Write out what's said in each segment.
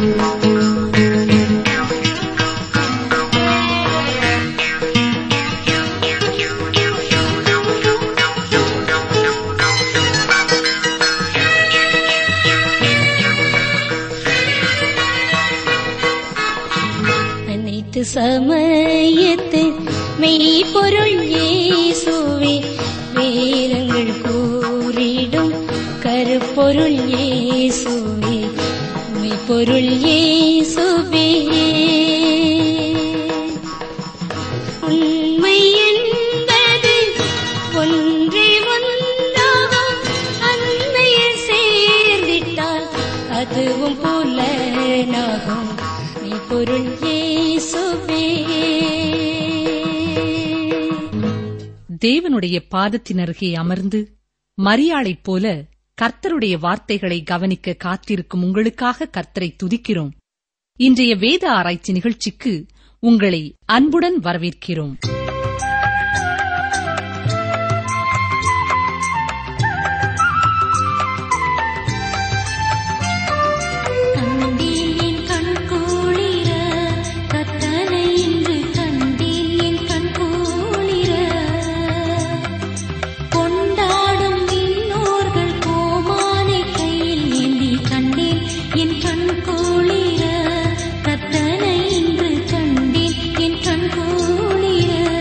அனைத்து சமயத்து மெய்ப்பொருள் இயேசுவே வேதங்கள் கூறிடும் கருப்பொருள் இயேசுவே மெய்ப்பொருள் இயேசுவே உண்மை என்பது ஒன்றே ஒன்றாகும் அன்னையில் சேர்ந்திட்டால் அதுவும் புலனாகும் மெய்ப்பொருள் இயேசுவே தேவனுடைய பாதத்தின் அருகே அமர்ந்து மரியாளைப் போல கர்த்தருடைய வார்த்தைகளை கவனிக்க காத்திருக்கும் உங்களுக்காக கர்த்தரை துதிக்கிறோம் இன்றைய வேத ஆராய்ச்சி நிகழ்ச்சிக்கு உங்களை அன்புடன் வரவேற்கிறோம் கண்டேன் என் கண் குளிர கத்தனை இன்று கண்டேன் என் கண் குளிர கொண்டாடும் விண்ணோர்கள் கோமானை கையில் ஏந்தி கண்டேன் என் கண் குளிர கத்தனை இன்று கண்டேன் என் கண் குளிர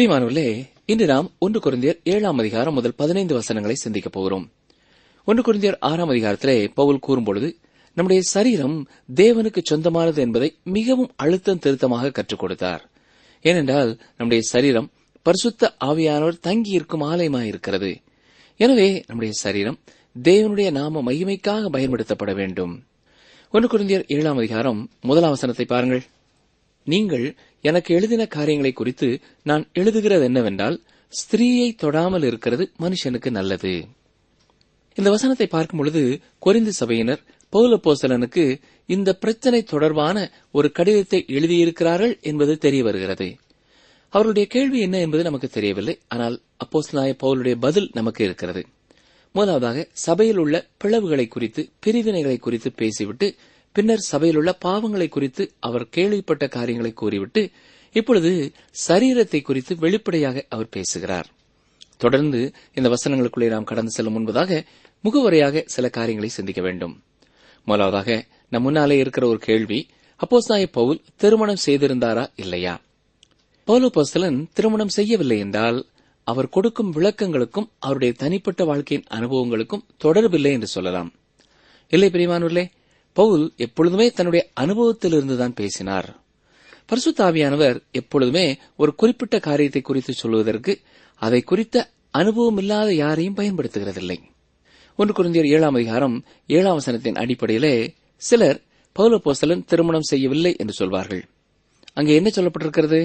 பிரியமானவர்களே இன்று நாம் ஒன்று குருந்தியர் ஏழாம் அதிகாரம் முதல் பதினைந்து வசனங்களை சிந்திக்கப் போகிறோம் ஒன்று குருந்தியர் ஆறாம் அதிகாரத்திலே பவுல் கூறும்பொழுது நம்முடைய சரீரம் தேவனுக்கு சொந்தமானது என்பதை மிகவும் அழுத்தம் திருத்தமாக கற்றுக் கொடுத்தார் ஏனென்றால் நம்முடைய சரீரம் பரிசுத்த ஆவியானவர் தங்கியிருக்கும் ஆலயமாயிருக்கிறது எனவே நம்முடைய சரீரம் தேவனுடைய நாம மகிமைக்காக பயன்படுத்தப்பட வேண்டும் ஒன்று குருந்தியர் ஏழாம் அதிகாரம் முதலாம் வசனத்தை பாருங்கள் நீங்கள் எனக்கு எழுதின காரியங்களை குறித்து நான் எழுதுகிறது என்னவென்றால் ஸ்திரீயை தொடாமல் இருக்கிறது மனுஷனுக்கு நல்லது இந்த வசனத்தை பார்க்கும் பொழுது கொரிந்து சபையினர் பௌலப்போசலனுக்கு இந்த பிரச்சனை தொடர்பான ஒரு கடிதத்தை எழுதியிருக்கிறார்கள் என்பது தெரிய வருகிறது அவர்களுடைய கேள்வி என்ன என்பது நமக்கு தெரியவில்லை ஆனால் அப்போஸ்தலனாய பவுலுடைய பதில் நமக்கு இருக்கிறது முதலாவதாக சபையில் உள்ள பிளவுகளை குறித்து பிரிவினைகளை குறித்து பேசிவிட்டு பின்னர் சபையில் உள்ள பாவங்களை குறித்து அவர் கேள்விப்பட்ட காரியங்களை கூறிவிட்டு இப்பொழுது சரீரத்தை குறித்து வெளிப்படையாக அவர் பேசுகிறார் தொடர்ந்து இந்த வசனங்களுக்குள்ளே நாம் கடந்து செல்லும் முன்பதாக முகவரையாக சில காரியங்களை சிந்திக்க வேண்டும் முதலாவதாக நம் முன்னாலே இருக்கிற ஒரு கேள்வி அப்போஸ்தாய பவுல் திருமணம் செய்திருந்தாரா இல்லையா பவுலோபோஸ்தலன் திருமணம் செய்யவில்லை என்றால் அவர் கொடுக்கும் விளக்கங்களுக்கும் அவருடைய தனிப்பட்ட வாழ்க்கையின் அனுபவங்களுக்கும் தொடர்பில்லை என்று சொல்லலாம் இல்லை பிரியமானூர்களே பவுல் எப்பொழுதுமே தன்னுடைய அனுபவத்திலிருந்துதான் பேசினார் பரிசுத்தாவியானவர் எப்பொழுதுமே ஒரு குறிப்பிட்ட காரியத்தை குறித்து சொல்வதற்கு அதை குறித்த அனுபவம் இல்லாத யாரையும் பயன்படுத்துகிறதில்லை ஒன்று குருந்தியர் ஏழாம் அதிகாரம் ஏழாம் வசனத்தின் அடிப்படையிலே சிலர் பௌலப்போஸ்தலன் திருமணம் செய்யவில்லை என்று சொல்வார்கள் அங்கே என்ன சொல்லப்பட்டிருக்கிறது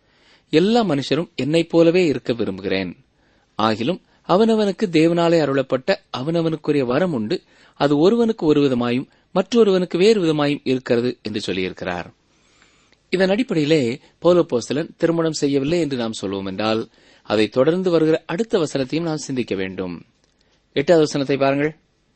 எல்லா மனுஷரும் என்னைப் போலவே இருக்க விரும்புகிறேன் ஆகிலும் அவனவனுக்கு தேவனாலே அருளப்பட்ட அவனவனுக்குரிய வரம் உண்டு அது ஒருவனுக்கு ஒரு விதமாயும் மற்றொருவனுக்கு வேறு விதமாயும் இருக்கிறது என்று சொல்லியிருக்கிறார் இதன் அடிப்படையிலே பௌலப்போஸ்தலன் திருமணம் செய்யவில்லை என்று நாம் சொல்வோம் என்றால் அதை தொடர்ந்து வருகிற அடுத்த வசனத்தையும் நாம் சிந்திக்க வேண்டும் எட்டாவது வசனத்தை பாருங்கள்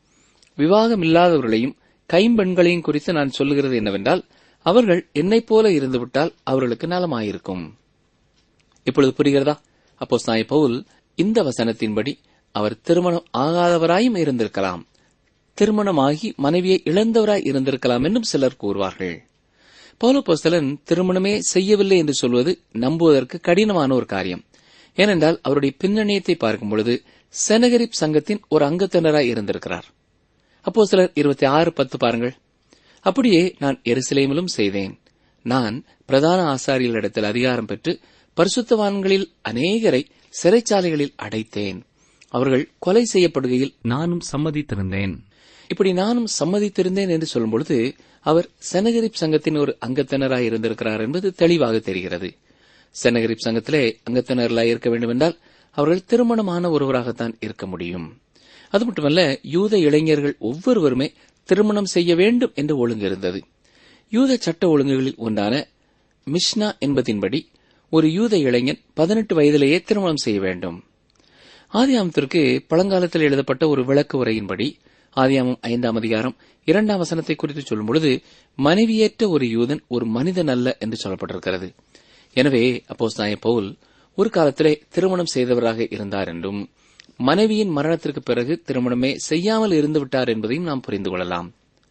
விவாகம் இல்லாதவர்களையும் கைம்பெண்களையும் குறித்து நான் சொல்லுகிறது என்னவென்றால் அவர்கள் என்னைப் போல இருந்துவிட்டால் அவர்களுக்கு நலமாயிருக்கும் இப்பொழுது புரிகிறதா அப்போ சாய் பவுல் இந்த வசனத்தின்படி அவர் திருமணம் ஆகாதவராயும் இருந்திருக்கலாம் திருமணமாகி மனைவியை இழந்தவராய் இருந்திருக்கலாம் என்றும் சிலர் கூறுவார்கள் பௌலப்போஸ்தலன் திருமணமே செய்யவில்லை என்று சொல்வது நம்புவதற்கு கடினமான ஒரு காரியம் ஏனென்றால் அவருடைய பின்னணியத்தை பார்க்கும் பொழுது செனகரிப் சங்கத்தின் ஒரு அங்கத்தினராய் இருந்திருக்கிறார் அப்போ சிலர் இருபத்தி ஆறு பத்து பாருங்கள் அப்படியே நான் எருசலேமிலும் செய்தேன் நான் பிரதான ஆசாரியர்களிடத்தில் அதிகாரம் பெற்று பரிசுத்தவான்களில் அநேகரை சிறைச்சாலைகளில் அடைத்தேன் அவர்கள் கொலை செய்யப்படுகையில் நானும் சம்மதித்திருந்தேன் இப்படி நானும் சம்மதித்திருந்தேன் என்று சொல்லும் பொழுது அவர் செனகரிப் சங்கத்தின் ஒரு அங்கத்தினராய் இருந்திருக்கிறார் என்பது தெளிவாக தெரிகிறது செனகரிப் சங்கத்திலே அங்கத்தினர்களாய் இருக்க வேண்டும் என்றால் அவர்கள் திருமணமான ஒருவராகத்தான் இருக்க முடியும் அது மட்டுமல்ல யூத இளைஞர்கள் ஒவ்வொருவருமே திருமணம் செய்ய வேண்டும் என்று ஒழுங்கு இருந்தது யூத சட்ட ஒழுங்குகளில் ஒன்றான மிஷ்னா என்பதின்படி ஒரு யூத இளைஞன் பதினெட்டு வயதிலேயே திருமணம் செய்ய வேண்டும் ஆதியாமத்திற்கு பழங்காலத்தில் எழுதப்பட்ட ஒரு விளக்கு உரையின்படி ஆதியாமம் ஐந்தாம் அதிகாரம் இரண்டாம் வசனத்தை குறித்து சொல்லும் பொழுது மனைவியேற்ற ஒரு யூதன் ஒரு மனிதன் அல்ல என்று சொல்லப்பட்டிருக்கிறது எனவே அப்போஸ் பவுல் ஒரு காலத்திலே திருமணம் செய்தவராக இருந்தார் என்றும் மனைவியின் மரணத்திற்கு பிறகு திருமணமே செய்யாமல் இருந்து விட்டார் என்பதையும் நாம் புரிந்து கொள்ளலாம்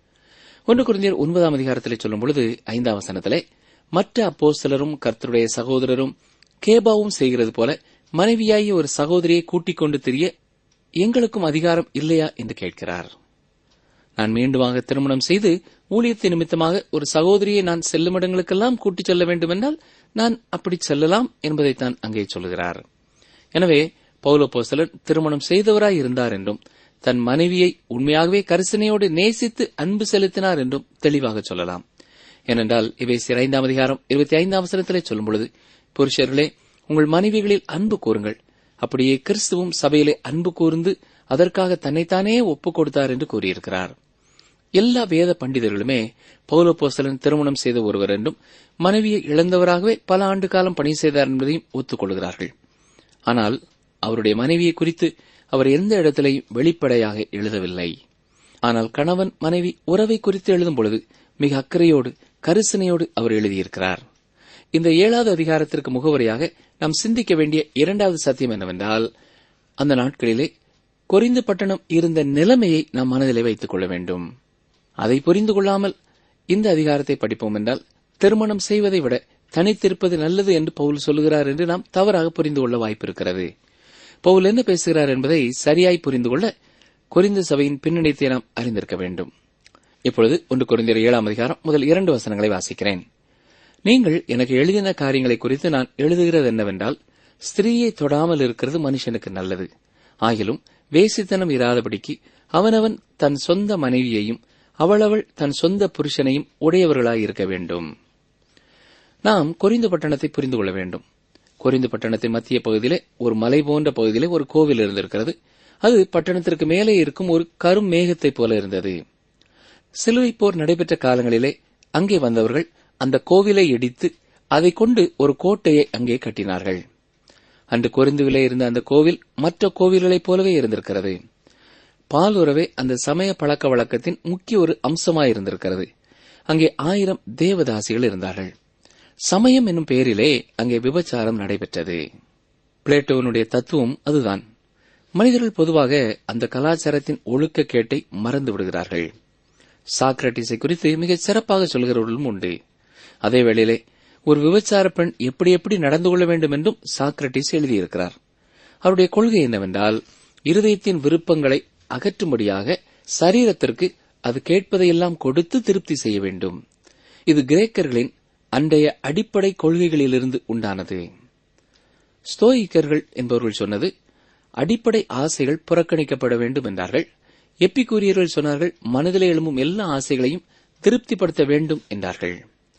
ஒன்று குருந்தியர் ஒன்பதாம் அதிகாரத்திலே சொல்லும் பொழுது ஐந்தாம் வசனத்திலே மற்ற அப்போஸ்தலரும் கர்த்தருடைய சகோதரரும் கேபாவும் செய்கிறது போல மனைவியாகிய ஒரு சகோதரியை கூட்டிக் கொண்டு திரிய எங்களுக்கும் அதிகாரம் இல்லையா என்று கேட்கிறார் நான் மீண்டுமாக திருமணம் செய்து ஊழியத்தை நிமித்தமாக ஒரு சகோதரியை நான் செல்லும் இடங்களுக்கெல்லாம் கூட்டிச் செல்ல வேண்டுமென்றால் நான் அப்படி செல்லலாம் என்பதைத்தான் அங்கே சொல்லுகிறார் எனவே பௌலோபோஸ்தலன் திருமணம் செய்தவராய் இருந்தார் என்றும் தன் மனைவியை உண்மையாகவே கரிசனையோடு நேசித்து அன்பு செலுத்தினார் என்றும் தெளிவாக சொல்லலாம் ஏனென்றால் இவை ஐந்தாம் அதிகாரம் இருபத்தி ஐந்தாம் அவசரத்திலே சொல்லும் பொழுது புருஷர்களே உங்கள் மனைவிகளில் அன்பு கூறுங்கள் அப்படியே கிறிஸ்துவும் சபையிலே அன்பு கூர்ந்து அதற்காக தன்னைத்தானே ஒப்புக் கொடுத்தார் என்று கூறியிருக்கிறார் எல்லா வேத பண்டிதர்களுமே பௌலோபோஸ்தலன் திருமணம் செய்த ஒருவர் என்றும் மனைவியை இழந்தவராகவே பல ஆண்டு காலம் பணி செய்தார் என்பதையும் ஒத்துக்கொள்கிறார்கள் ஆனால் அவருடைய மனைவியை குறித்து அவர் எந்த இடத்திலையும் வெளிப்படையாக எழுதவில்லை ஆனால் கணவன் மனைவி உறவை குறித்து எழுதும் பொழுது மிக அக்கறையோடு கரிசனையோடு அவர் எழுதியிருக்கிறார் இந்த ஏழாவது அதிகாரத்திற்கு முகவரியாக நாம் சிந்திக்க வேண்டிய இரண்டாவது சத்தியம் என்னவென்றால் அந்த நாட்களிலே கொரிந்து பட்டணம் இருந்த நிலைமையை நாம் மனதிலே வைத்துக் கொள்ள வேண்டும் அதை புரிந்து கொள்ளாமல் இந்த அதிகாரத்தை படிப்போம் என்றால் திருமணம் செய்வதை விட தனித்திருப்பது நல்லது என்று பவுல் சொல்லுகிறார் என்று நாம் தவறாக புரிந்து கொள்ள வாய்ப்பு இருக்கிறது பவுல் என்ன பேசுகிறார் என்பதை சரியாய் புரிந்து கொள்ள கொரிந்த சபையின் பின்னணியத்தை நாம் அறிந்திருக்க வேண்டும் இப்பொழுது ஒன்று கொரிந்தியர் ஏழாம் அதிகாரம் முதல் இரண்டு வசனங்களை வாசிக்கிறேன் நீங்கள் எனக்கு எழுதின காரியங்களை குறித்து நான் எழுதுகிறது என்னவென்றால் ஸ்திரீயை தொடாமல் இருக்கிறது மனுஷனுக்கு நல்லது ஆகிலும் வேசித்தனம் இராதபடிக்கு அவனவன் தன் சொந்த மனைவியையும் அவளவள் தன் சொந்த புருஷனையும் உடையவர்களாய் இருக்க வேண்டும் நாம் கொரிந்து பட்டணத்தை புரிந்து கொள்ள வேண்டும் கொரிந்து பட்டணத்தின் மத்திய பகுதியிலே ஒரு மலை போன்ற பகுதியிலே ஒரு கோவில் இருந்திருக்கிறது அது பட்டணத்திற்கு மேலே இருக்கும் ஒரு கரும் மேகத்தைப் போல இருந்தது சிலுவை போர் நடைபெற்ற காலங்களிலே அங்கே வந்தவர்கள் அந்த கோவிலை இடித்து அதை கொண்டு ஒரு கோட்டையை அங்கே கட்டினார்கள் அன்று கொரிந்துவிலே இருந்த அந்த கோவில் மற்ற கோவில்களைப் போலவே இருந்திருக்கிறது பாலுறவே அந்த சமய பழக்க வழக்கத்தின் முக்கிய ஒரு அம்சமாயிருந்திருக்கிறது அங்கே ஆயிரம் தேவதாசிகள் இருந்தார்கள் சமயம் என்னும் பெயரிலே அங்கே விபச்சாரம் நடைபெற்றது பிளேட்டோனுடைய தத்துவம் அதுதான் மனிதர்கள் பொதுவாக அந்த கலாச்சாரத்தின் ஒழுக்கக்கேட்டை மறந்து விடுகிறார்கள் சாக்ரட்டிஸை குறித்து மிகச் சிறப்பாக சொல்கிறவர்களும் உண்டு அதே வேளையிலே ஒரு விபச்சார பெண் எப்படி எப்படி நடந்து கொள்ள வேண்டும் என்றும் சாக்ரட்டிஸ் எழுதியிருக்கிறார் அவருடைய கொள்கை என்னவென்றால் இருதயத்தின் விருப்பங்களை அகற்றும்படியாக சரீரத்திற்கு அது கேட்பதையெல்லாம் கொடுத்து திருப்தி செய்ய வேண்டும் இது கிரேக்கர்களின் அன்றைய அடிப்படை கொள்கைகளிலிருந்து உண்டானது ஸ்தோயிக்கர்கள் என்பவர்கள் சொன்னது அடிப்படை ஆசைகள் புறக்கணிக்கப்பட வேண்டும் என்றார்கள் எப்பிக்கூரியர்கள் சொன்னார்கள் மனதிலே எழும்பும் எல்லா ஆசைகளையும் திருப்திப்படுத்த வேண்டும் என்றார்கள்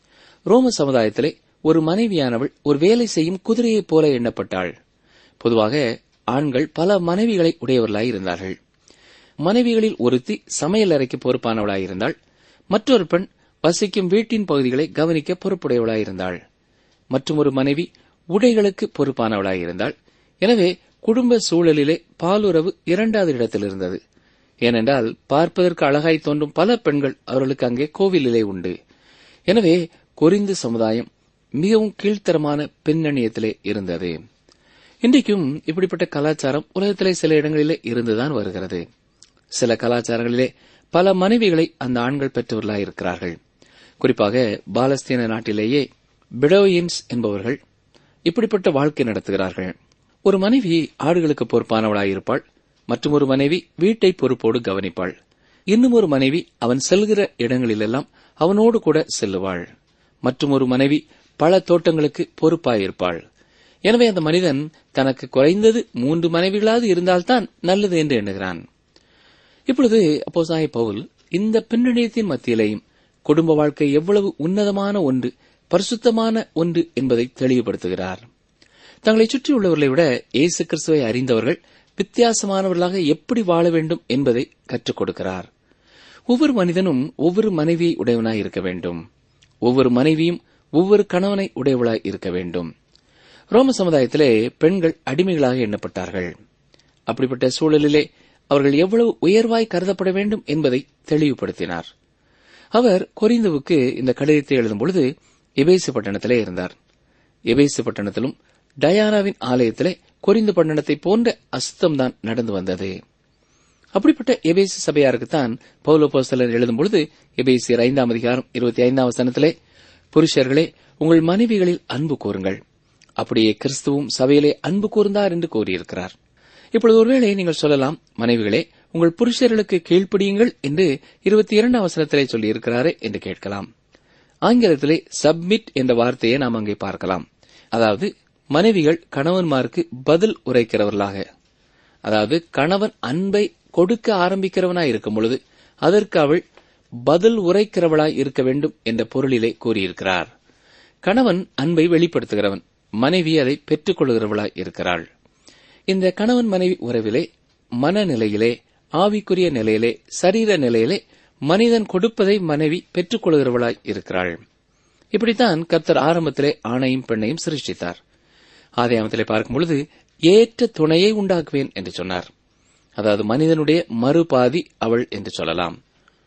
ரோம சமுதாயத்திலே ஒரு மனைவியானவள் ஒரு வேலை செய்யும் குதிரையைப் போல எண்ணப்பட்டாள் பொதுவாக ஆண்கள் பல மனைவிகளை உடையவர்களாய் இருந்தார்கள் மனைவிகளில் ஒருத்தி சமையல் அறைக்கு பொறுப்பானவளாயிருந்தாள் மற்றொரு பெண் வசிக்கும் வீட்டின் பகுதிகளை கவனிக்க பொறுப்புடையவளாயிருந்தாள் மற்றும் ஒரு மனைவி உடைகளுக்கு பொறுப்பானவளாயிருந்தாள் எனவே குடும்ப சூழலிலே பாலுறவு இரண்டாவது இடத்தில் இருந்தது ஏனென்றால் பார்ப்பதற்கு அழகாய் தோன்றும் பல பெண்கள் அவர்களுக்கு அங்கே கோவிலிலே உண்டு எனவே கொரிந்து சமுதாயம் மிகவும் கீழ்த்தரமான பின்னணியத்திலே இருந்தது இன்றைக்கும் இப்படிப்பட்ட கலாச்சாரம் உலகத்திலே சில இடங்களிலே இருந்துதான் வருகிறது சில கலாச்சாரங்களிலே பல மனைவிகளை அந்த ஆண்கள் பெற்றவர்களாய் இருக்கிறார்கள் குறிப்பாக பாலஸ்தீன நாட்டிலேயே பிடோயின்ஸ் என்பவர்கள் இப்படிப்பட்ட வாழ்க்கை நடத்துகிறார்கள் ஒரு மனைவி ஆடுகளுக்கு பொறுப்பானவளாயிருப்பாள் மற்றும் ஒரு மனைவி வீட்டை பொறுப்போடு கவனிப்பாள் இன்னும் ஒரு மனைவி அவன் செல்கிற இடங்களிலெல்லாம் அவனோடு கூட செல்லுவாள் மற்றும் ஒரு மனைவி பல தோட்டங்களுக்கு பொறுப்பாயிருப்பாள் எனவே அந்த மனிதன் தனக்கு குறைந்தது மூன்று மனைவிகளாவது இருந்தால்தான் நல்லது என்று எண்ணுகிறான் இப்பொழுது அப்போசாய பவுல் இந்த பின்னணியத்தின் மத்தியிலேயும் குடும்ப வாழ்க்கை எவ்வளவு உன்னதமான ஒன்று பரிசுத்தமான ஒன்று என்பதை தெளிவுபடுத்துகிறார் தங்களை சுற்றியுள்ளவர்களை விட இயேசு கிறிஸ்துவை அறிந்தவர்கள் வித்தியாசமானவர்களாக எப்படி வாழ வேண்டும் என்பதை கற்றுக் கொடுக்கிறார் ஒவ்வொரு மனிதனும் ஒவ்வொரு மனைவியை உடையவனாய் இருக்க வேண்டும் ஒவ்வொரு மனைவியும் ஒவ்வொரு கணவனை உடையவளாய் இருக்க வேண்டும் ரோம சமுதாயத்திலே பெண்கள் அடிமைகளாக எண்ணப்பட்டார்கள் அப்படிப்பட்ட சூழலிலே அவர்கள் எவ்வளவு உயர்வாய் கருதப்பட வேண்டும் என்பதை தெளிவுபடுத்தினார் அவர் கொரிந்துவுக்கு இந்த கடிதத்தை எழுதும் பொழுது எபேசு பட்டணத்திலே இருந்தார் எபேசு பட்டணத்திலும் டயானாவின் ஆலயத்திலே கொரிந்து பட்டணத்தை போன்ற அசுத்தம்தான் நடந்து வந்தது அப்படிப்பட்ட எபேசு சபையாருக்குத்தான் பௌலோபோஸ்தலர் எழுதும் பொழுது எபேசியர் ஐந்தாம் அதிகாரம் இருபத்தி ஐந்தாம் வசனத்திலே புருஷர்களே உங்கள் மனைவிகளில் அன்பு கூறுங்கள் அப்படியே கிறிஸ்துவும் சபையிலே அன்பு கூர்ந்தார் என்று கூறியிருக்கிறார் இப்பொழுது ஒருவேளை நீங்கள் சொல்லலாம் மனைவிகளே உங்கள் புருஷர்களுக்கு கீழ்ப்படியுங்கள் என்று இருபத்தி இரண்டாம் வசனத்திலே சொல்லியிருக்கிறாரே என்று கேட்கலாம் ஆங்கிலத்திலே சப்மிட் என்ற வார்த்தையை நாம் அங்கே பார்க்கலாம் அதாவது மனைவிகள் கணவன்மாருக்கு பதில் உரைக்கிறவர்களாக அதாவது கணவன் அன்பை கொடுக்க ஆரம்பிக்கிறவனாய் இருக்கும் பொழுது அதற்கு அவள் பதில் உரைக்கிறவளாய் இருக்க வேண்டும் என்ற பொருளிலே கூறியிருக்கிறார் கணவன் அன்பை வெளிப்படுத்துகிறவன் மனைவி அதை பெற்றுக் கொள்கிறவளாய் இருக்கிறாள் இந்த கணவன் மனைவி உறவிலே மனநிலையிலே ஆவிக்குரிய நிலையிலே சரீர நிலையிலே மனிதன் கொடுப்பதை மனைவி பெற்றுக் கொள்கிறவளாய் இருக்கிறாள் இப்படித்தான் கர்த்தர் ஆரம்பத்திலே ஆணையும் பெண்ணையும் சிருஷ்டித்தார் ஆதியாமத்திலே பார்க்கும் பொழுது ஏற்ற துணையை உண்டாக்குவேன் என்று சொன்னார் அதாவது மனிதனுடைய மறுபாதி அவள் என்று சொல்லலாம்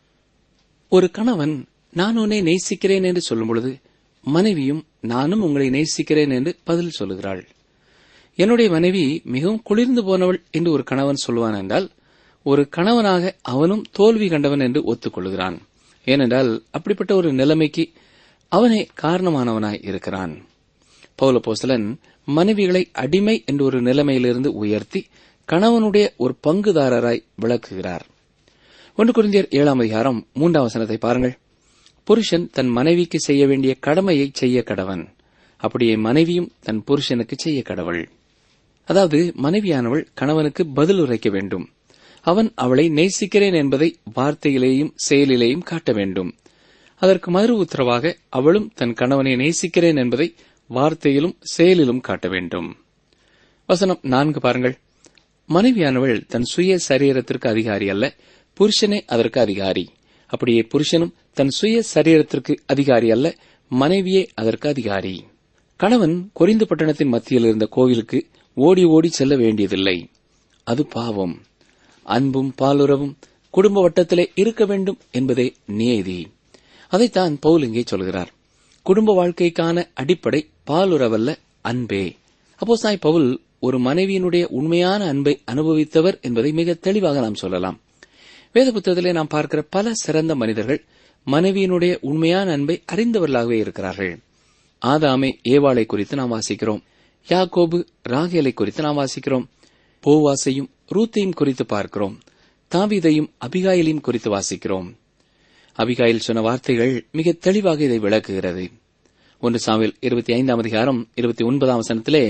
ஒரு கணவன் நான் உன்னை நேசிக்கிறேன் என்று சொல்லும் பொழுது மனைவியும் நானும் உங்களை நேசிக்கிறேன் என்று பதில் சொல்லுகிறாள் என்னுடைய மனைவி மிகவும் குளிர்ந்து போனவள் என்று ஒரு கணவன் சொல்லுவான் என்றால் ஒரு கணவனாக அவனும் தோல்வி கண்டவன் என்று ஒத்துக்கொள்கிறான் ஏனென்றால் அப்படிப்பட்ட ஒரு நிலைமைக்கு அவனே காரணமானவனாய் இருக்கிறான் பௌலபோஸ்தலன் மனைவிகளை அடிமை என்ற ஒரு நிலைமையிலிருந்து உயர்த்தி கணவனுடைய ஒரு பங்குதாரராய் விளக்குகிறார் ஒன்று குறிந்தியர் ஏழாம் அதிகாரம் மூன்றாம் வசனத்தை பாருங்கள் புருஷன் தன் மனைவிக்கு செய்ய வேண்டிய கடமையை செய்ய கடவன் அப்படியே மனைவியும் தன் புருஷனுக்கு செய்ய கடவள் அதாவது மனைவியானவள் கணவனுக்கு பதில் உரைக்க வேண்டும் அவன் அவளை நேசிக்கிறேன் என்பதை வார்த்தையிலேயும் செயலிலேயும் காட்ட வேண்டும் அதற்கு மறு உத்தரவாக அவளும் தன் கணவனை நேசிக்கிறேன் என்பதை வார்த்தையிலும் செயலிலும் காட்ட வேண்டும் வசனம் நான்கு பாருங்கள் மனைவியானவள் தன் சுய சரீரத்திற்கு அதிகாரி அல்ல புருஷனே அதற்கு அதிகாரி அப்படியே புருஷனும் தன் சுய சரீரத்திற்கு அதிகாரி அல்ல மனைவியே அதற்கு அதிகாரி கணவன் கொரிந்து பட்டணத்தின் மத்தியில் இருந்த கோவிலுக்கு ஓடி ஓடி செல்ல வேண்டியதில்லை அது பாவம் அன்பும் பாலுறவும் குடும்ப வட்டத்திலே இருக்க வேண்டும் என்பதே நியதி அதைத்தான் பவுல் இங்கே சொல்கிறார் குடும்ப வாழ்க்கைக்கான அடிப்படை பாலுறவல்ல அன்பே அப்போ சாய் பவுல் ஒரு மனைவியினுடைய உண்மையான அன்பை அனுபவித்தவர் என்பதை மிக தெளிவாக நாம் சொல்லலாம் வேத புத்தகத்திலே நாம் பார்க்கிற பல சிறந்த மனிதர்கள் மனைவியினுடைய உண்மையான அன்பை அறிந்தவர்களாகவே இருக்கிறார்கள் ஆதாமே ஏவாளை குறித்து நாம் வாசிக்கிறோம் யாக்கோபு ராகேலை குறித்து நாம் வாசிக்கிறோம் போவாசையும் ரூத்தையும் குறித்து பார்க்கிறோம் தாவீதையும் அபிகாயிலையும் குறித்து வாசிக்கிறோம் அபிகாயில் சொன்ன வார்த்தைகள் மிக தெளிவாக இதை விளக்குகிறது ஒன்று சாமியில் இருபத்தி ஐந்தாம் அதிகாரம் இருபத்தி ஒன்பதாம் வசனத்திலே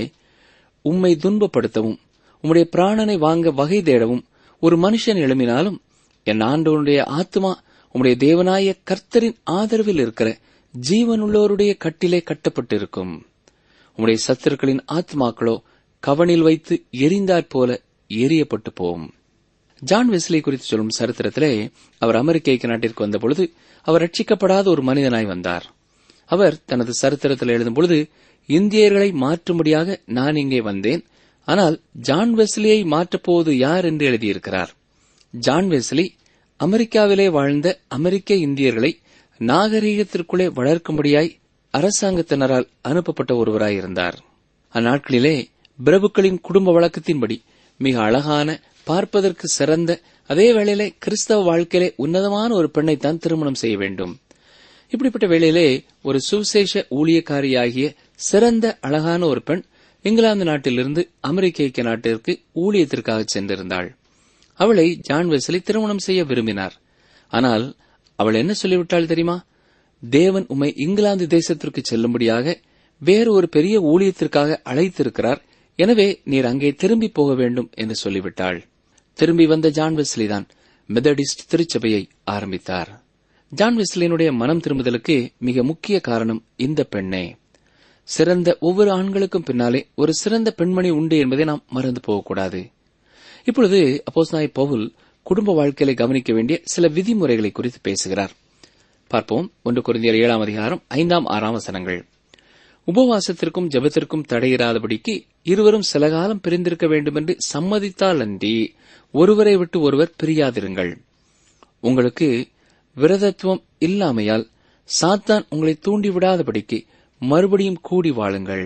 உம்மை துன்பப்படுத்தவும் உம்முடைய பிராணனை வாங்க வகை தேடவும் ஒரு மனுஷன் எழும்பினாலும் என் ஆண்டவனுடைய ஆத்மா உம்முடைய தேவனாய கர்த்தரின் ஆதரவில் இருக்கிற ஜீவனுள்ளோருடைய கட்டிலே கட்டப்பட்டிருக்கும் உம்முடைய சத்துருக்களின் ஆத்மாக்களோ கவனில் வைத்து எரிந்தாற் போல எரியப்பட்டு போகும் ஜான் வெஸ்லி குறித்து சொல்லும் சரித்திரத்திலே அவர் அமெரிக்க ஐக்கிய நாட்டிற்கு வந்தபொழுது அவர் ரட்சிக்கப்படாத ஒரு மனிதனாய் வந்தார் அவர் தனது சரித்திரத்தில் எழுதும் பொழுது இந்தியர்களை மாற்றும்படியாக நான் இங்கே வந்தேன் ஆனால் ஜான் வெஸ்லியை மாற்றப்போவது யார் என்று எழுதியிருக்கிறார் ஜான் வெஸ்லி அமெரிக்காவிலே வாழ்ந்த அமெரிக்க இந்தியர்களை நாகரீகத்திற்குள்ளே வளர்க்கும்படியாய் அரசாங்கத்தினரால் அனுப்பப்பட்ட ஒருவராயிருந்தார் அந்நாட்களிலே பிரபுக்களின் குடும்ப வழக்கத்தின்படி மிக அழகான பார்ப்பதற்கு சிறந்த அதே வேளையிலே கிறிஸ்தவ வாழ்க்கையிலே உன்னதமான ஒரு பெண்ணைத்தான் திருமணம் செய்ய வேண்டும் இப்படிப்பட்ட வேளையிலே ஒரு சுவிசேஷ ஊழியக்காரியாகிய சிறந்த அழகான ஒரு பெண் இங்கிலாந்து நாட்டிலிருந்து அமெரிக்க ஐக்கிய நாட்டிற்கு ஊழியத்திற்காக சென்றிருந்தாள் அவளை ஜான் வெஸ்லி திருமணம் செய்ய விரும்பினார் ஆனால் அவள் என்ன சொல்லிவிட்டாள் தெரியுமா தேவன் உம்மை இங்கிலாந்து தேசத்திற்கு செல்லும்படியாக வேறு ஒரு பெரிய ஊழியத்திற்காக அழைத்திருக்கிறார் எனவே நீர் அங்கே திரும்பி போக வேண்டும் என்று சொல்லிவிட்டாள் திரும்பி வந்த ஜான் வெஸ்லி தான் மெத்தடிஸ்ட் திருச்சபையை ஆரம்பித்தார் ஜான் வெஸ்லியினுடைய மனம் திரும்புதலுக்கு மிக முக்கிய காரணம் இந்த பெண்ணே சிறந்த ஒவ்வொரு ஆண்களுக்கும் பின்னாலே ஒரு சிறந்த பெண்மணி உண்டு என்பதை நாம் மறந்து போகக்கூடாது இப்பொழுது அப்போஸ் நாய் பவுல் குடும்ப வாழ்க்கையில கவனிக்க வேண்டிய சில விதிமுறைகளை குறித்து பேசுகிறார் பார்ப்போம் ஒன்று குறைந்தியர் ஏழாம் அதிகாரம் ஐந்தாம் ஆறாம் வசனங்கள் உபவாசத்திற்கும் ஜெபத்திற்கும் தடையிராதபடிக்கு இருவரும் சில காலம் பிரிந்திருக்க வேண்டும் என்று சம்மதித்தால் அன்றி ஒருவரை விட்டு ஒருவர் பிரியாதிருங்கள் உங்களுக்கு விரதத்துவம் இல்லாமையால் சாத்தான் உங்களை தூண்டிவிடாதபடிக்கு மறுபடியும் கூடி வாழுங்கள்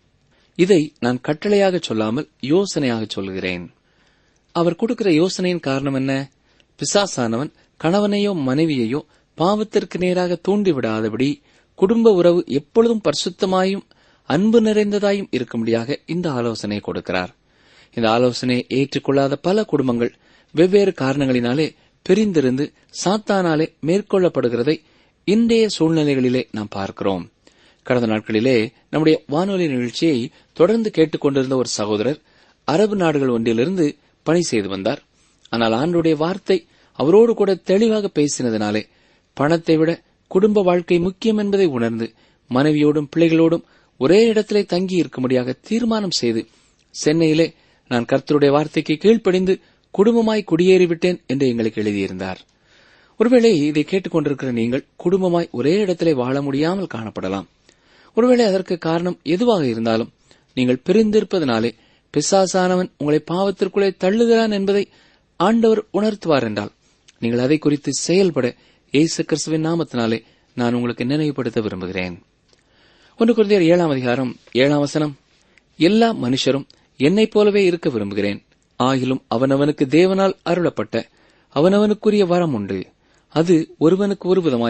இதை நான் கட்டளையாக சொல்லாமல் யோசனையாக சொல்கிறேன் அவர் கொடுக்கிற யோசனையின் காரணம் என்ன பிசாசானவன் கணவனையோ மனைவியையோ பாவத்திற்கு நேராக தூண்டிவிடாதபடி குடும்ப உறவு எப்பொழுதும் பரிசுத்தமாயும் அன்பு நிறைந்ததாயும் இருக்கும்படியாக இந்த ஆலோசனை கொடுக்கிறார் இந்த ஆலோசனையை ஏற்றுக்கொள்ளாத பல குடும்பங்கள் வெவ்வேறு காரணங்களினாலே பிரிந்திருந்து சாத்தானாலே மேற்கொள்ளப்படுகிறதை இன்றைய சூழ்நிலைகளிலே நாம் பார்க்கிறோம் கடந்த நாட்களிலே நம்முடைய வானொலி நிகழ்ச்சியை தொடர்ந்து கேட்டுக்கொண்டிருந்த ஒரு சகோதரர் அரபு நாடுகள் ஒன்றிலிருந்து பணி செய்து வந்தார் ஆனால் ஆண்டுடைய வார்த்தை அவரோடு கூட தெளிவாக பேசினதினாலே பணத்தை விட குடும்ப வாழ்க்கை முக்கியம் என்பதை உணர்ந்து மனைவியோடும் பிள்ளைகளோடும் ஒரே இடத்திலே தங்கி இருக்கும்படியாக தீர்மானம் செய்து சென்னையிலே நான் கர்த்தருடைய வார்த்தைக்கு கீழ்ப்படிந்து குடும்பமாய் குடியேறிவிட்டேன் என்று எங்களுக்கு எழுதியிருந்தார் ஒருவேளை இதை கேட்டுக்கொண்டிருக்கிற நீங்கள் குடும்பமாய் ஒரே இடத்திலே வாழ முடியாமல் காணப்படலாம் ஒருவேளை அதற்கு காரணம் எதுவாக இருந்தாலும் நீங்கள் பிரிந்திருப்பதனாலே பிசாசானவன் உங்களை பாவத்திற்குள்ளே தள்ளுகிறான் என்பதை ஆண்டவர் உணர்த்துவார் என்றால் நீங்கள் அதை குறித்து செயல்பட இயேசு கிறிஸ்துவின் நாமத்தினாலே நான் உங்களுக்கு நினைவுபடுத்த விரும்புகிறேன் ஒன்று குருந்தியர் ஏழாம் அதிகாரம் ஏழாம் வசனம் எல்லா மனுஷரும் என்னைப் போலவே இருக்க விரும்புகிறேன் ஆகிலும் அவனவனுக்கு தேவனால் அருளப்பட்ட அவனவனுக்குரிய வரம் உண்டு அது ஒருவனுக்கு ஒரு விதமாயும்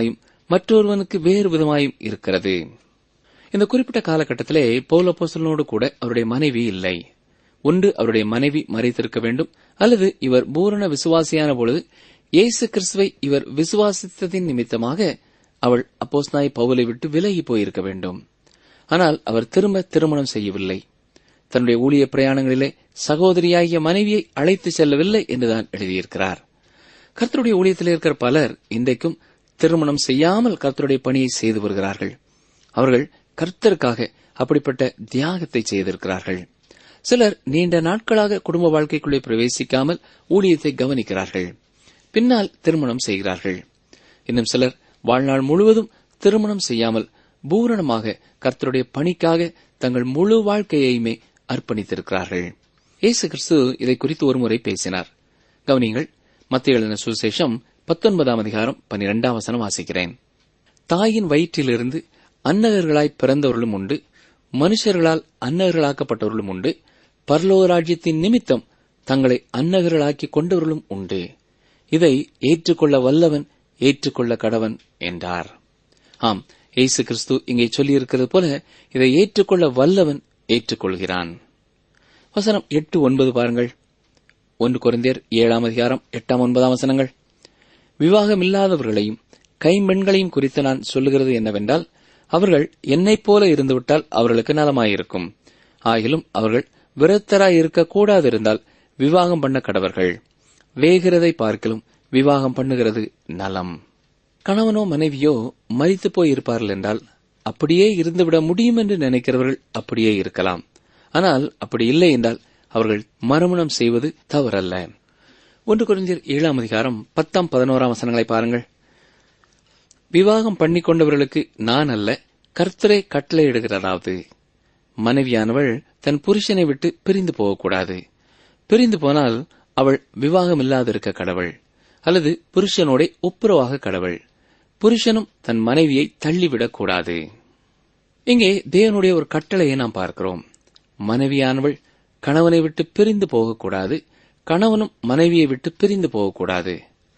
மற்றொருவனுக்கு வேறு விதமாயும் இருக்கிறது இந்த குறிப்பிட்ட காலகட்டத்திலே பௌலப்போசலனோடு கூட அவருடைய மனைவி இல்லை ஒன்று அவருடைய மனைவி மறைத்திருக்க வேண்டும் அல்லது இவர் பூரண விசுவாசியான பொழுது இயேசு கிறிஸ்துவை இவர் விசுவாசித்ததின் நிமித்தமாக அவள் அப்போஸ்நாய் பவுலை விட்டு விலகி போயிருக்க வேண்டும் ஆனால் அவர் திரும்ப திருமணம் செய்யவில்லை தன்னுடைய ஊழிய பிரயாணங்களிலே சகோதரியாகிய மனைவியை அழைத்து செல்லவில்லை என்றுதான் எழுதியிருக்கிறார் கர்த்தருடைய ஊழியத்தில் இருக்கிற பலர் இன்றைக்கும் திருமணம் செய்யாமல் கர்த்தருடைய பணியை செய்து வருகிறார்கள் அவர்கள் கர்த்தருக்காக அப்படிப்பட்ட தியாகத்தை செய்திருக்கிறார்கள் சிலர் நீண்ட நாட்களாக குடும்ப வாழ்க்கைக்குள்ளே பிரவேசிக்காமல் ஊழியத்தை கவனிக்கிறார்கள் பின்னால் திருமணம் செய்கிறார்கள் இன்னும் சிலர் வாழ்நாள் முழுவதும் திருமணம் செய்யாமல் பூரணமாக கர்த்தருடைய பணிக்காக தங்கள் முழு வாழ்க்கையையுமே அர்ப்பணித்திருக்கிறார்கள் இயேசு கிறிஸ்து இதை குறித்து ஒருமுறை பேசினார் கவனிங்கள் மத்திய எழுதின சுசேஷம் பத்தொன்பதாம் அதிகாரம் பனிரெண்டாம் வசனம் வாசிக்கிறேன் தாயின் வயிற்றிலிருந்து அன்னகர்களாய் பிறந்தவர்களும் உண்டு மனுஷர்களால் அன்னகர்களாக்கப்பட்டவர்களும் உண்டு பரலோக ராஜ்யத்தின் நிமித்தம் தங்களை அன்னகர்களாக்கிக் கொண்டவர்களும் உண்டு இதை ஏற்றுக்கொள்ள வல்லவன் ஏற்றுக்கொள்ள கடவன் என்றார் ஆம் இயேசு கிறிஸ்து இங்கே சொல்லியிருக்கிறது போல இதை ஏற்றுக்கொள்ள வல்லவன் ஏற்றுக்கொள்கிறான் வசனம் எட்டு ஒன்பது பாருங்கள் ஒன்று குறைந்தர் ஏழாம் அதிகாரம் எட்டாம் ஒன்பதாம் வசனங்கள் விவாகமில்லாதவர்களையும் கைம்பெண்களையும் குறித்து நான் சொல்லுகிறது என்னவென்றால் அவர்கள் என்னைப் போல இருந்துவிட்டால் அவர்களுக்கு நலமாயிருக்கும் ஆகிலும் அவர்கள் விரத்தராய் இருக்கக்கூடாதிருந்தால் விவாகம் பண்ண கடவர்கள் வேகிறதை பார்க்கலும் விவாகம் பண்ணுகிறது நலம் கணவனோ மனைவியோ மரித்து போய் இருப்பார்கள் என்றால் அப்படியே இருந்துவிட முடியும் என்று நினைக்கிறவர்கள் அப்படியே இருக்கலாம் ஆனால் அப்படி இல்லை என்றால் அவர்கள் மறுமணம் செய்வது தவறல்ல ஒன்று குறிஞ்சர் ஏழாம் அதிகாரம் பத்தாம் பதினோராம் வசனங்களை பாருங்கள் விவாகம் பண்ணிக் கொண்டவர்களுக்கு நான் அல்ல கர்த்தரை கட்டளையிடுகிறதாவது மனைவியானவள் தன் புருஷனை விட்டு பிரிந்து போகக்கூடாது பிரிந்து போனால் அவள் விவாகம் இல்லாதிருக்க கடவுள் அல்லது புருஷனோட ஒப்புரவாக கடவுள் புருஷனும் தன் மனைவியை தள்ளிவிடக் கூடாது இங்கே தேவனுடைய ஒரு கட்டளையை நாம் பார்க்கிறோம் மனைவியானவள் கணவனை விட்டு பிரிந்து போகக்கூடாது கணவனும் மனைவியை விட்டு பிரிந்து போகக்கூடாது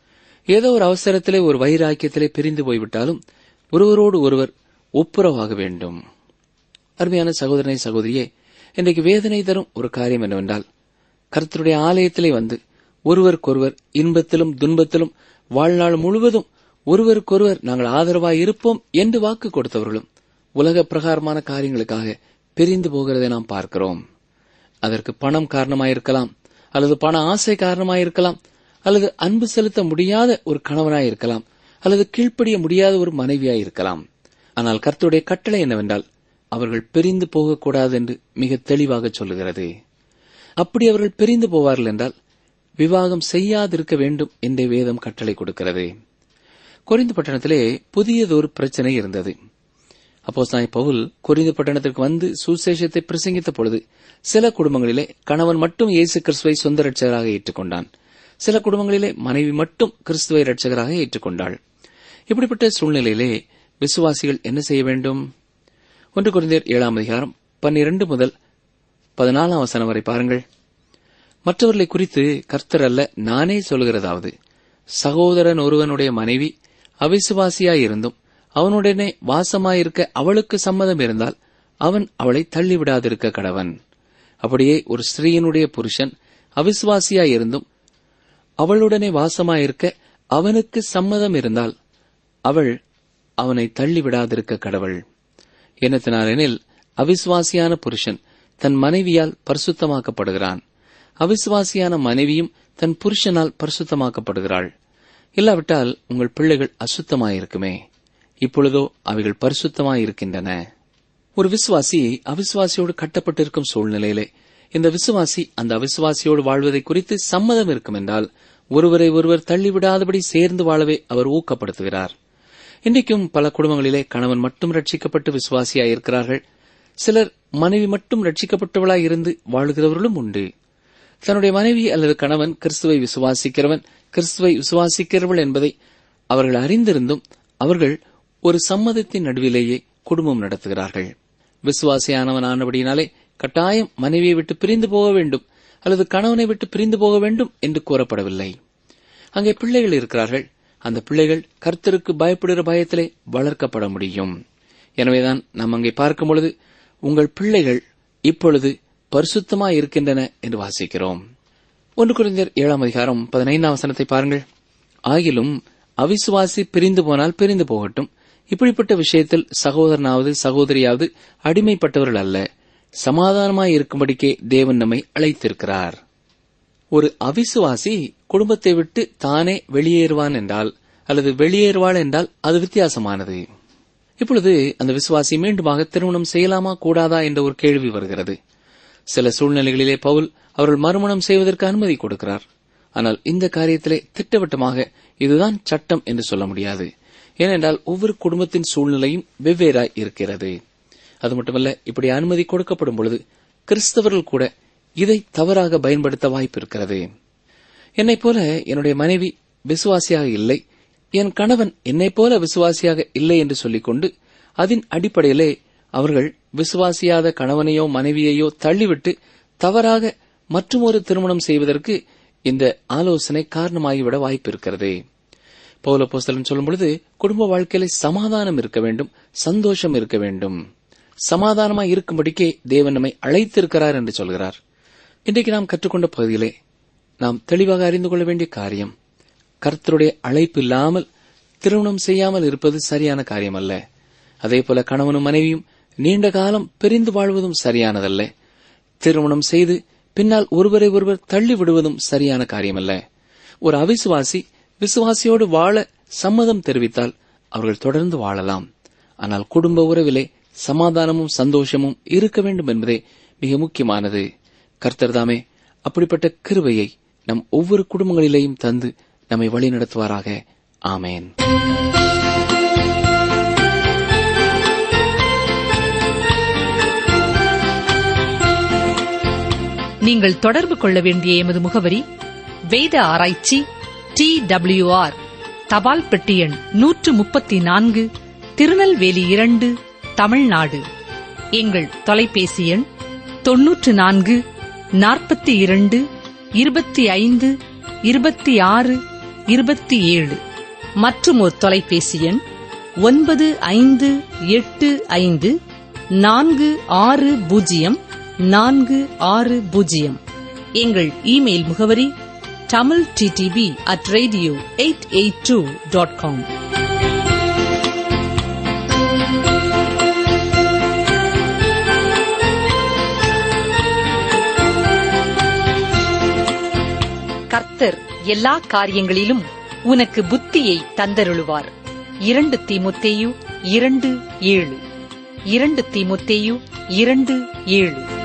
ஏதோ ஒரு அவசரத்திலே ஒரு வைராக்கியத்திலே பிரிந்து போய்விட்டாலும் ஒருவரோடு ஒருவர் ஒப்புரவாக வேண்டும் அருமையான சகோதரனை சகோதரியே இன்றைக்கு வேதனை தரும் ஒரு காரியம் என்னவென்றால் கர்த்தருடைய ஆலயத்திலே வந்து ஒருவருக்கொருவர் இன்பத்திலும் துன்பத்திலும் வாழ்நாள் முழுவதும் ஒருவருக்கொருவர் நாங்கள் ஆதரவாய் இருப்போம் என்று வாக்கு கொடுத்தவர்களும் உலக பிரகாரமான காரியங்களுக்காக பிரிந்து போகிறதை நாம் பார்க்கிறோம் அதற்கு பணம் காரணமாயிருக்கலாம் அல்லது பண ஆசை காரணமாயிருக்கலாம் அல்லது அன்பு செலுத்த முடியாத ஒரு கணவனாயிருக்கலாம் அல்லது கீழ்ப்படிய முடியாத ஒரு மனைவியாயிருக்கலாம் ஆனால் கர்த்தருடைய கட்டளை என்னவென்றால் அவர்கள் பிரிந்து போகக்கூடாது என்று மிக தெளிவாக சொல்லுகிறது அப்படி அவர்கள் பிரிந்து போவார்கள் என்றால் விவாகம் செய்யாதிருக்க வேண்டும் என்றே வேதம் கட்டளை கொடுக்கிறது கொரிந்து பட்டணத்திலே புதியதொரு பிரச்சனை இருந்தது அப்போ சாய் பவுல் கொரிந்து பட்டணத்திற்கு வந்து சுசேஷத்தை பிரசங்கித்த பொழுது சில குடும்பங்களிலே கணவன் மட்டும் இயேசு கிறிஸ்துவை சொந்த ரட்சகராக ஏற்றுக்கொண்டான் சில குடும்பங்களிலே மனைவி மட்டும் கிறிஸ்துவை ரட்சகராக ஏற்றுக்கொண்டாள் இப்படிப்பட்ட சூழ்நிலையிலே விசுவாசிகள் என்ன செய்ய வேண்டும் ஒன்று குறைந்தர் ஏழாம் அதிகாரம் பன்னிரண்டு முதல் பதினாலாம் வசனம் வரை பாருங்கள் மற்றவர்களை குறித்து கர்த்தர் அல்ல நானே சொல்கிறதாவது சகோதரன் ஒருவனுடைய மனைவி அவிசுவாசியாயிருந்தும் அவனுடனே வாசமாயிருக்க அவளுக்கு சம்மதம் இருந்தால் அவன் அவளை தள்ளிவிடாதிருக்க கடவன் அப்படியே ஒரு ஸ்திரீயினுடைய புருஷன் அவிசுவாசியாயிருந்தும் அவளுடனே வாசமாயிருக்க அவனுக்கு சம்மதம் இருந்தால் அவள் அவனை தள்ளிவிடாதிருக்க கடவுள் என்னத்தினாலெனில் அவிசுவாசியான புருஷன் தன் மனைவியால் பரிசுத்தமாக்கப்படுகிறான் அவிசுவாசியான மனைவியும் தன் புருஷனால் பரிசுத்தமாக்கப்படுகிறாள் இல்லாவிட்டால் உங்கள் பிள்ளைகள் அசுத்தமாயிருக்குமே இப்பொழுதோ அவைகள் பரிசுத்தமாயிருக்கின்றன ஒரு விசுவாசி அவிசுவாசியோடு கட்டப்பட்டிருக்கும் சூழ்நிலையிலே இந்த விசுவாசி அந்த அவிசுவாசியோடு வாழ்வதை குறித்து சம்மதம் இருக்கும் என்றால் ஒருவரை ஒருவர் தள்ளிவிடாதபடி சேர்ந்து வாழவே அவர் ஊக்கப்படுத்துகிறார் இன்றைக்கும் பல குடும்பங்களிலே கணவன் மட்டும் ரட்சிக்கப்பட்டு விசுவாசியாய் இருக்கிறார்கள் சிலர் மனைவி மட்டும் ரட்சிக்கப்பட்டவளாய் இருந்து வாழுகிறவர்களும் உண்டு தன்னுடைய மனைவி அல்லது கணவன் கிறிஸ்துவை விசுவாசிக்கிறவன் கிறிஸ்துவை விசுவாசிக்கிறவள் என்பதை அவர்கள் அறிந்திருந்தும் அவர்கள் ஒரு சம்மதத்தின் நடுவிலேயே குடும்பம் நடத்துகிறார்கள் விசுவாசியானவன் ஆனபடியினாலே கட்டாயம் மனைவியை விட்டு பிரிந்து போக வேண்டும் அல்லது கணவனை விட்டு பிரிந்து போக வேண்டும் என்று கூறப்படவில்லை அங்கே பிள்ளைகள் இருக்கிறார்கள் அந்த பிள்ளைகள் கர்த்தருக்கு பயப்படுகிற பயத்திலே வளர்க்கப்பட முடியும் எனவேதான் நாம் அங்கே பார்க்கும் பொழுது உங்கள் பிள்ளைகள் இப்பொழுது பரிசுத்தமாய் இருக்கின்றன என்று வாசிக்கிறோம் ஒன்று குறைந்தர் ஏழாம் அதிகாரம் பதினைந்தாம் வசனத்தை பாருங்கள் ஆகிலும் அவிசுவாசி பிரிந்து போனால் பிரிந்து போகட்டும் இப்படிப்பட்ட விஷயத்தில் சகோதரனாவது சகோதரியாவது அடிமைப்பட்டவர்கள் அல்ல சமாதானமாய் இருக்கும்படிக்கே தேவன் நம்மை அழைத்திருக்கிறார் ஒரு அவிசுவாசி குடும்பத்தை விட்டு தானே வெளியேறுவான் என்றால் அல்லது வெளியேறுவாள் என்றால் அது வித்தியாசமானது இப்பொழுது அந்த விசுவாசி மீண்டுமாக திருமணம் செய்யலாமா கூடாதா என்ற ஒரு கேள்வி வருகிறது சில சூழ்நிலைகளிலே பவுல் அவர்கள் மறுமணம் செய்வதற்கு அனுமதி கொடுக்கிறார் ஆனால் இந்த காரியத்திலே திட்டவட்டமாக இதுதான் சட்டம் என்று சொல்ல முடியாது ஏனென்றால் ஒவ்வொரு குடும்பத்தின் சூழ்நிலையும் வெவ்வேறாய் இருக்கிறது அது மட்டுமல்ல இப்படி அனுமதி கொடுக்கப்படும் பொழுது கிறிஸ்தவர்கள் கூட இதை தவறாக பயன்படுத்த வாய்ப்பு இருக்கிறது என்னைப் போல என்னுடைய மனைவி விசுவாசியாக இல்லை என் கணவன் என்னைப் போல விசுவாசியாக இல்லை என்று சொல்லிக்கொண்டு அதன் அடிப்படையிலே அவர்கள் விசுவாசியாத கணவனையோ மனைவியையோ தள்ளிவிட்டு தவறாக மற்றுமொரு திருமணம் செய்வதற்கு இந்த ஆலோசனை காரணமாகிவிட வாய்ப்பு இருக்கிறது பௌல போஸ்தலன் சொல்லும் பொழுது குடும்ப வாழ்க்கையில சமாதானம் இருக்க வேண்டும் சந்தோஷம் இருக்க வேண்டும் சமாதானமாய் இருக்கும்படிக்கே தேவன் நம்மை அழைத்திருக்கிறார் என்று சொல்கிறார் இன்றைக்கு நாம் கற்றுக்கொண்ட பகுதியிலே நாம் தெளிவாக அறிந்து கொள்ள வேண்டிய காரியம் கர்த்தருடைய அழைப்பு இல்லாமல் திருமணம் செய்யாமல் இருப்பது சரியான காரியம் அல்ல அதே போல கணவனும் மனைவியும் நீண்ட காலம் பிரிந்து வாழ்வதும் சரியானதல்ல திருமணம் செய்து பின்னால் ஒருவரை ஒருவர் தள்ளி விடுவதும் சரியான காரியமல்ல ஒரு அவிசுவாசி விசுவாசியோடு வாழ சம்மதம் தெரிவித்தால் அவர்கள் தொடர்ந்து வாழலாம் ஆனால் குடும்ப உறவிலே சமாதானமும் சந்தோஷமும் இருக்க வேண்டும் என்பதே மிக முக்கியமானது கர்த்தர்தாமே அப்படிப்பட்ட கிருபையை நம் ஒவ்வொரு குடும்பங்களிலேயும் தந்து நம்மை வழிநடத்துவாராக ஆமேன் நீங்கள் தொடர்பு கொள்ள வேண்டிய எமது முகவரி வேத ஆராய்ச்சி டி ஆர் தபால் பெட்டி எண் நூற்று முப்பத்தி நான்கு திருநெல்வேலி இரண்டு தமிழ்நாடு எங்கள் தொலைபேசி எண் தொன்னூற்று நான்கு நாற்பத்தி இரண்டு இருபத்தி ஐந்து இருபத்தி ஆறு இருபத்தி ஏழு மற்றும் ஒரு தொலைபேசி எண் ஒன்பது ஐந்து எட்டு ஐந்து நான்கு ஆறு பூஜ்ஜியம் நான்கு ஆறு பூஜ்ஜியம் எங்கள் இமெயில் முகவரி Tamil TDP at radio eight eight two dot com கர்த்தர் எல்லா காரியங்களிலும் உனக்கு புத்தியை தந்தருளுவார் இரண்டு தீமுத்தேயு இரண்டு ஏழு இரண்டு தீமுத்தேயு இரண்டு ஏழு